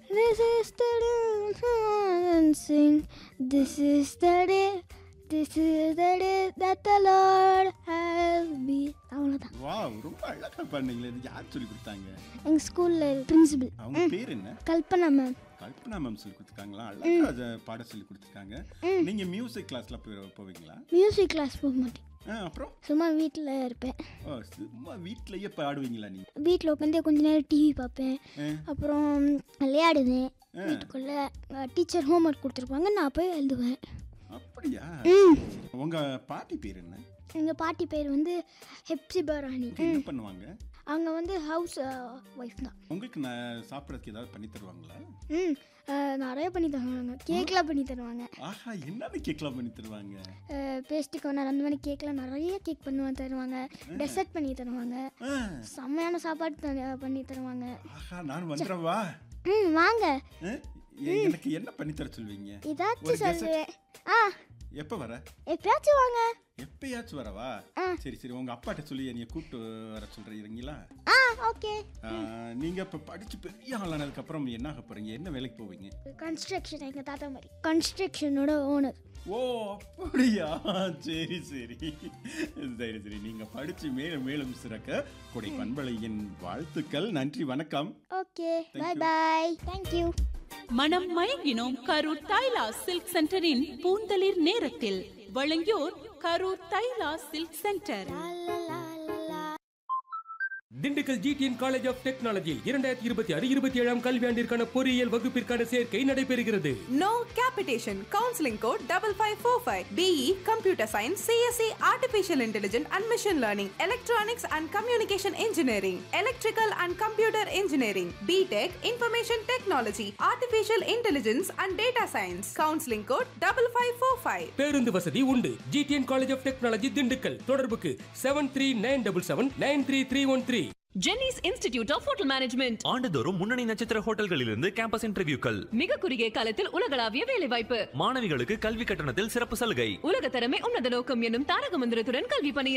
This is the day and sing. This is the day. This is the day that the Lord has been. அவ்வளோதான் wow ரொம்ப அழகா பண்ணீங்களே இது யார் சொல்லி கொடுத்தாங்க எங்கள் ஸ்கூலில் பிரின்சிபல் அவங்க பேர் என்ன கல்பனா மேம் கல்பனா மேம் சொல்லி கொடுத்துருக்காங்களா அழகா அதை பாட சொல்லி கொடுத்துருக்காங்க நீங்க மியூசிக் கிளாஸ்ல போய் போவீங்களா மியூசிக் கிளாஸ் போக மாட்டேன் ஆ, அப்புறம் சும்மா வீட்டில் இருப்பேன் ஓ சும்மா வீட்லயே பாடுவீங்களா நீங்க வீட்டில் உட்காந்து கொஞ்ச நேரம் டிவி பார்ப்பேன் ஆ. அப்புறம் விளையாடுவேன் வீட்டுக்குள்ளே டீச்சர் ஹோம்ஒர்க் கொடுத்துருப்பாங்க நான் போய் எழுதுவேன் அப்படியா ம் உங்க பாட்டி பேர் என்ன எங்கள் பாட்டி பேர் வந்து ஹெப்சிபா ராணி என்ன பண்ணுவாங்க அவங்க வந்து ஹவுஸ் ஒய்ஃப் தான் உங்களுக்கு நான் சாப்பிட்றதுக்கு ஏதாவது பண்ணி தருவாங்களா ம் அஹ், நிறைய பண்ணி தருவாங்க கேக்லாம் பண்ணி தருவாங்க ஆஹா என்னது கேக்லாம் பண்ணி தருவாங்க பேஸ்ட்டு கவர்னர் அந்த மாதிரி கேக்லாம் நிறைய கேக் பண்ணுவாங்க தருவாங்க டெசர்ட் பண்ணி தருவாங்க ஆ, செம்மையான சாப்பாடு த- பண்ணி தருவாங்க ஆஹா நான் வந்துடுறவா ம் வாங்க ஆ, எ- எனக்கு என்ன பண்ணி தர சொல்வீங்க ஒரு ஏதாச்சும் dessert. சொல்லுவேன் ஆ எப்ப வர எப்பயாச்சும் வாங்க எப்பயாச்சும் வரவா ஆ. சரி சரி உங்க அப்பாட்ட சொல்லி என்னைய கூப்பிட்டு வர சொல்றீங்களா ஆ ஓகே ஆ, நீங்க இப்ப படிச்சு பெரிய ஆளானதுக்கு அப்புறம் என்ன ஆக போறீங்க என்ன வேலைக்கு போவீங்க கன்ஸ்ட்ரக்ஷன் எங்கள் தாத்தா மாதிரி கன்ஸ்ட்ரக்ஷனோட ஓனர் ஓ அப்படியா சரி சரி சரி சரி நீங்க படிச்சு மேலும் மேலும் சிறக்க கொடை பண்பலையின் வாழ்த்துக்கள் நன்றி வணக்கம் ஓகே பை பாய் தேங்க்யூ மனம் மயங்கினோம் கரூர் தைலா சில்க் சென்டரின் பூந்தளிர் நேரத்தில் வழங்கியோர் Karur Thaila silk centre Dindigul GTN college of technology இரண்டாயிரத்தி இருபத்தி ஆறு இருபத்தி ஏழாம் கல்வியாண்டிற்கான பொறியியல் வகுப்பிற்கான சேர்க்கை நடைபெறுகிறது No capitation. Counseling code double five four five. BE Computer Science, CSE Artificial Intelligence and Machine Learning, Electronics and Communication Engineering, Electrical and Computer Engineering, BTech Information Technology, Artificial Intelligence and Data Science. Counseling code double five four five. பேருந்து வசதி உண்டு GTN college of technology Dindigul தொடர்புக்கு seven three nine double seven nine three three one three Jenney's institute of hotel management ஆண்டுதோறும் முன்னணி நட்சத்திர ஹோட்டல்களிலிருந்து campus இன்டர்வியூக்கள் மிக குறுகிய காலத்தில் உலகளாவிய வேலைவாய்ப்பு மாணவிகளுக்கு கல்வி கட்டணத்தில் சிறப்பு சலுகை உலக தரமே உன்னத நோக்கம் என்னும் தாரக மந்திரத்துடன் கல்வி பணி